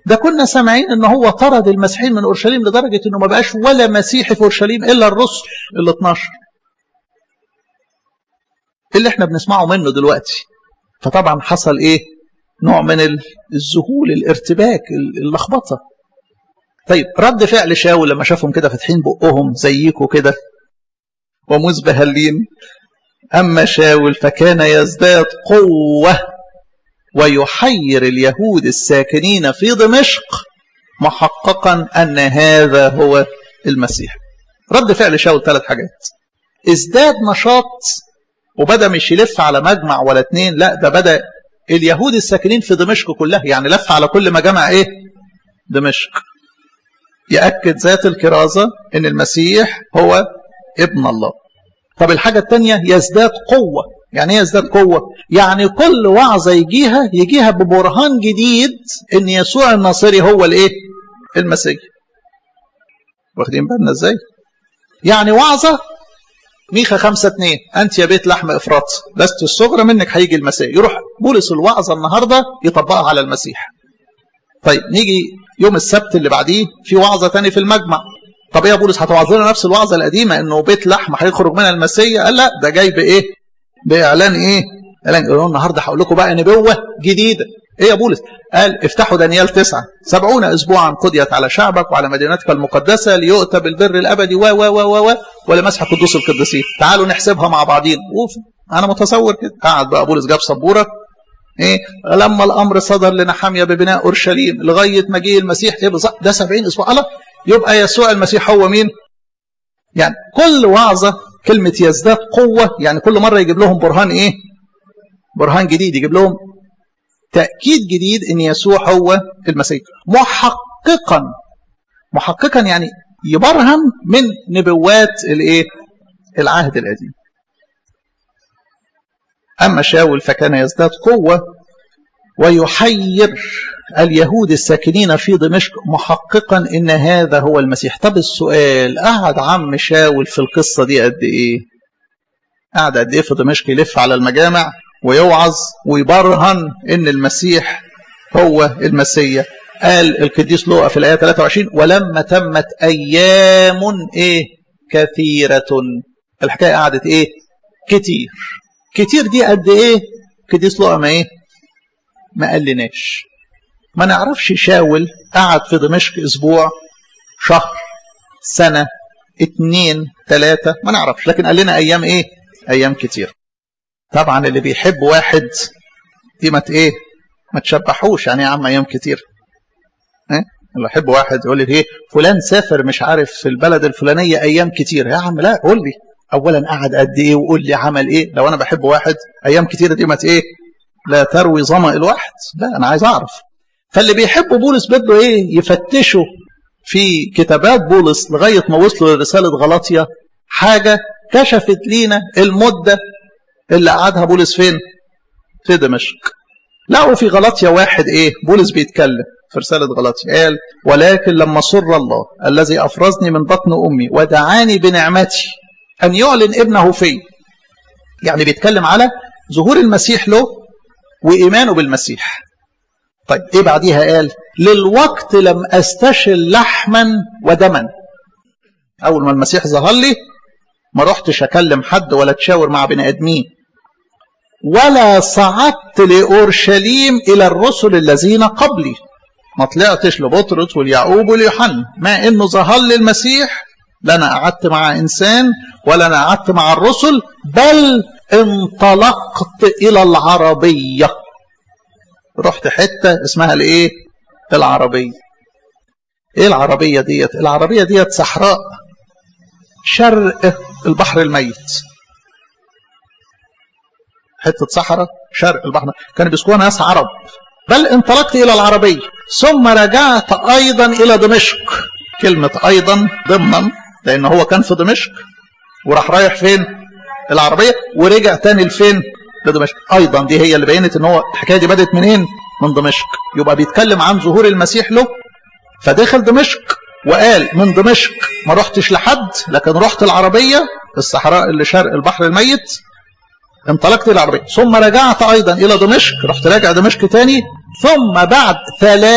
ده كنا سامعين ان هو طرد المسيحيين من اورشليم لدرجه انه ما بقاش ولا مسيحي في اورشليم الا الرسل ال 12 اللي احنا بنسمعه منه دلوقتي فطبعا حصل ايه نوع من الذهول الارتباك اللخبطه طيب رد فعل شاول لما شافهم كده فاتحين بقهم زيكوا كده ومزبهلين اما شاول فكان يزداد قوه ويحير اليهود الساكنين في دمشق محققا ان هذا هو المسيح رد فعل شاول ثلاث حاجات ازداد نشاط وبدا مش يلف على مجمع ولا اتنين لا ده بدا اليهود الساكنين في دمشق كلها يعني لف على كل مجامع ايه دمشق يأكد ذات الكرازة ان المسيح هو ابن الله طب الحاجة الثانية يزداد قوة يعني ايه يزداد قوة يعني كل وعظة يجيها يجيها ببرهان جديد ان يسوع الناصري هو الايه المسيح واخدين بالنا ازاي يعني وعظة ميخا خمسة اتنين أنت يا بيت لحم إفراط لست الصغرى منك هيجي المسيح يروح بولس الوعظة النهاردة يطبقها على المسيح طيب نيجي يوم السبت اللي بعديه في وعظة تاني في المجمع طب ايه يا بولس هتوعظ لنا نفس الوعظة القديمة انه بيت لحم هيخرج منها المسيح قال لا ده جاي بايه باعلان ايه اعلان النهارده هقول لكم بقى نبوة جديدة ايه يا بولس قال افتحوا دانيال تسعة سبعون اسبوعا قضيت على شعبك وعلى مدينتك المقدسة ليؤتى بالبر الابدي و و و و ولمسح قدوس القديسين تعالوا نحسبها مع بعضين اوف انا متصور كده قعد بقى بولس جاب سبوره ايه لما الامر صدر لنحاميه ببناء اورشليم لغايه ما جه المسيح ايه بالظبط ده 70 اسبوع الله يبقى يسوع المسيح هو مين؟ يعني كل وعظه كلمه يزداد قوه يعني كل مره يجيب لهم برهان ايه؟ برهان جديد يجيب لهم تاكيد جديد ان يسوع هو المسيح محققا محققا يعني يبرهن من نبوات الايه؟ العهد القديم. اما شاول فكان يزداد قوه ويحير اليهود الساكنين في دمشق محققا ان هذا هو المسيح. طب السؤال قعد عم شاول في القصه دي قد ايه؟ قعد قد ايه في دمشق يلف على المجامع ويوعظ ويبرهن ان المسيح هو المسيح قال القديس لوقا في الآية 23 ولما تمت أيام إيه كثيرة الحكاية قعدت إيه كتير كتير دي قد إيه القديس لوقا ما إيه ما قالناش ما نعرفش شاول قعد في دمشق أسبوع شهر سنة اتنين تلاتة ما نعرفش لكن قال لنا أيام إيه أيام كتير طبعا اللي بيحب واحد دي ما ايه ما تشبحوش يعني يا عم ايام كتير ايه اللي يحب واحد يقول لي ايه فلان سافر مش عارف في البلد الفلانيه ايام كتير يا عم لا قول لي اولا قعد قد ايه وقول لي عمل ايه لو انا بحب واحد ايام كتير دي ما ايه لا تروي ظما الواحد لا انا عايز اعرف فاللي بيحب بولس بده ايه يفتشوا في كتابات بولس لغايه ما وصلوا لرساله غلاطيا حاجه كشفت لينا المده اللي قعدها بولس فين؟ في دمشق. لقوا في غلطية واحد ايه؟ بولس بيتكلم في رسالة غلطية قال ولكن لما سر الله الذي أفرزني من بطن أمي ودعاني بنعمتي أن يعلن ابنه في يعني بيتكلم على ظهور المسيح له وإيمانه بالمسيح طيب إيه بعديها قال للوقت لم أستشل لحما ودما أول ما المسيح ظهر لي ما رحتش أكلم حد ولا تشاور مع بني آدمين ولا صعدت لأورشليم إلى الرسل الذين قبلي ما طلعتش لبطرس واليعقوب واليوحنا ما إنه ظهر لي المسيح لا أنا قعدت مع إنسان ولا أنا قعدت مع الرسل بل انطلقت إلى العربية رحت حتة اسمها الإيه؟ العربية إيه العربية ديت؟ العربية ديت صحراء شرق البحر الميت حته صحراء شرق البحر كانوا بيسكنوها ناس عرب بل انطلقت الى العربيه ثم رجعت ايضا الى دمشق كلمه ايضا ضمنا لان هو كان في دمشق وراح رايح فين العربيه ورجع تاني لفين لدمشق ايضا دي هي اللي بينت ان هو الحكايه دي بدات منين من دمشق يبقى بيتكلم عن ظهور المسيح له فدخل دمشق وقال من دمشق ما رحتش لحد لكن رحت العربيه الصحراء اللي شرق البحر الميت انطلقت الى العربيه ثم رجعت ايضا الى دمشق رحت راجع دمشق تاني ثم بعد ثلاث